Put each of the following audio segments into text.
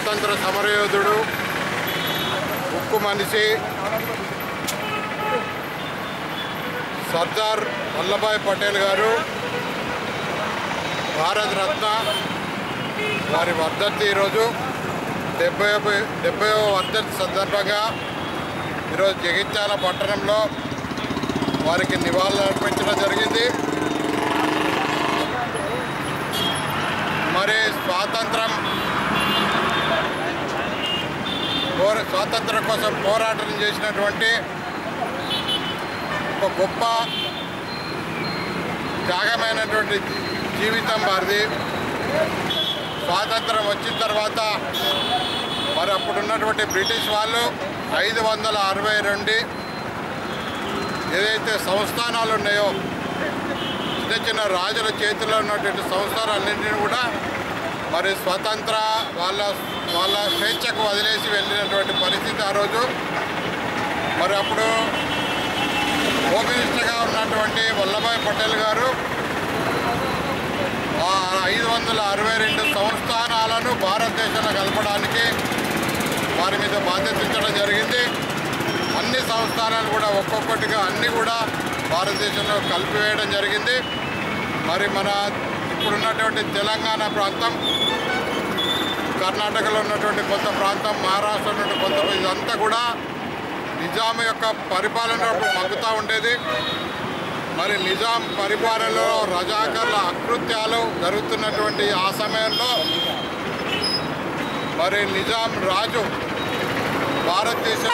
స్వాతంత్ర సమరయోధుడు ఉక్కు మనిషి సర్దార్ వల్లభాయ్ పటేల్ గారు భారత రత్న వారి వర్ధంతి ఈరోజు డెబ్బై డెబ్బైవ వర్ధంతి సందర్భంగా ఈరోజు జగిత్యాల పట్టణంలో వారికి నివాళులు అర్పించడం జరిగింది మరి స్వాతంత్రం పోర స్వాతంత్రం కోసం పోరాటం చేసినటువంటి ఒక గొప్ప త్యాగమైనటువంటి జీవితం వారిది స్వాతంత్రం వచ్చిన తర్వాత మరి అప్పుడు ఉన్నటువంటి బ్రిటిష్ వాళ్ళు ఐదు వందల అరవై రెండు ఏదైతే సంస్థానాలు ఉన్నాయో చిన్న చిన్న రాజుల చేతిలో ఉన్నటువంటి సంస్థానాలన్నింటినీ కూడా మరి స్వతంత్ర వాళ్ళ వాళ్ళ స్వేచ్ఛకు వదిలేసి వెళ్ళినటువంటి పరిస్థితి ఆ రోజు మరి అప్పుడు హోమ్ మినిస్టర్గా ఉన్నటువంటి వల్లభాయ్ పటేల్ గారు ఆ ఐదు వందల అరవై రెండు సంస్థానాలను భారతదేశంలో కలపడానికి వారి మీద బాధ్యతించడం జరిగింది అన్ని సంస్థానాలు కూడా ఒక్కొక్కటిగా అన్నీ కూడా భారతదేశంలో కలిపివేయడం జరిగింది మరి మన ఇప్పుడున్నటువంటి తెలంగాణ ప్రాంతం కర్ణాటకలో ఉన్నటువంటి కొంత ప్రాంతం మహారాష్ట్ర ఉన్నటువంటి కొంత ఇదంతా కూడా నిజాం యొక్క పరిపాలన మగ్గుతూ ఉండేది మరి నిజాం పరిపాలనలో రజాకర్ల అకృత్యాలు జరుగుతున్నటువంటి ఆ సమయంలో మరి నిజాం రాజు భారతదేశం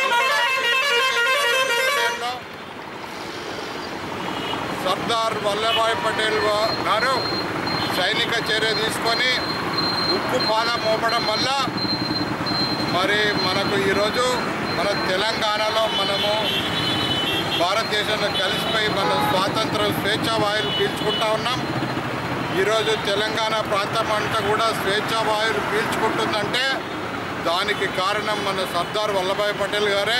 సర్దార్ వల్లభాయ్ పటేల్ వా- గారు సైనిక చర్య తీసుకొని ఉక్కు పాదం మోపడం వల్ల మరి మనకు ఈరోజు మన తెలంగాణలో మనము భారతదేశంలో కలిసిపోయి మన స్వాతంత్రం స్వేచ్ఛా వాయువులు పీల్చుకుంటా ఉన్నాం ఈరోజు తెలంగాణ ప్రాంతం అంతా కూడా స్వేచ్ఛా వాయువులు పీల్చుకుంటుందంటే దానికి కారణం మన సర్దార్ వల్లభాయ్ పటేల్ గారే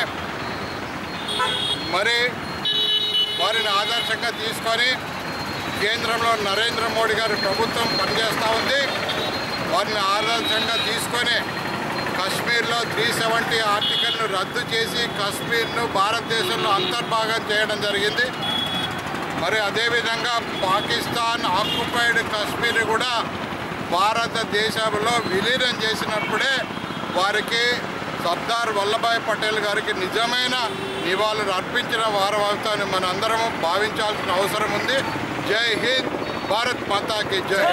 మరి వారిని ఆదర్శంగా తీసుకొని కేంద్రంలో నరేంద్ర మోడీ గారి ప్రభుత్వం పనిచేస్తూ ఉంది వారిని ఆదర్శంగా తీసుకొని కశ్మీర్లో త్రీ సెవెంటీ ఆర్టికల్ను రద్దు చేసి కశ్మీర్ను భారతదేశంలో అంతర్భాగం చేయడం జరిగింది మరి అదేవిధంగా పాకిస్తాన్ ఆక్యుపైడ్ కాశ్మీర్ కూడా భారతదేశంలో విలీనం చేసినప్పుడే వారికి సర్దార్ వల్లభాయ్ పటేల్ గారికి నిజమైన నివాళులు అర్పించిన వారం అవుతామని మన అందరము భావించాల్సిన అవసరం ఉంది జై హింద్ భారత్ మాతాకి జై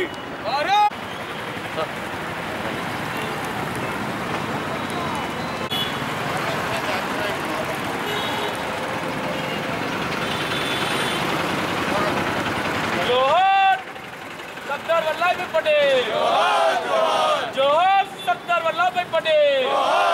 जोहर सरदार वल्लभ भाई पटेल जोहर सरदार वल्लभ भाई पटेल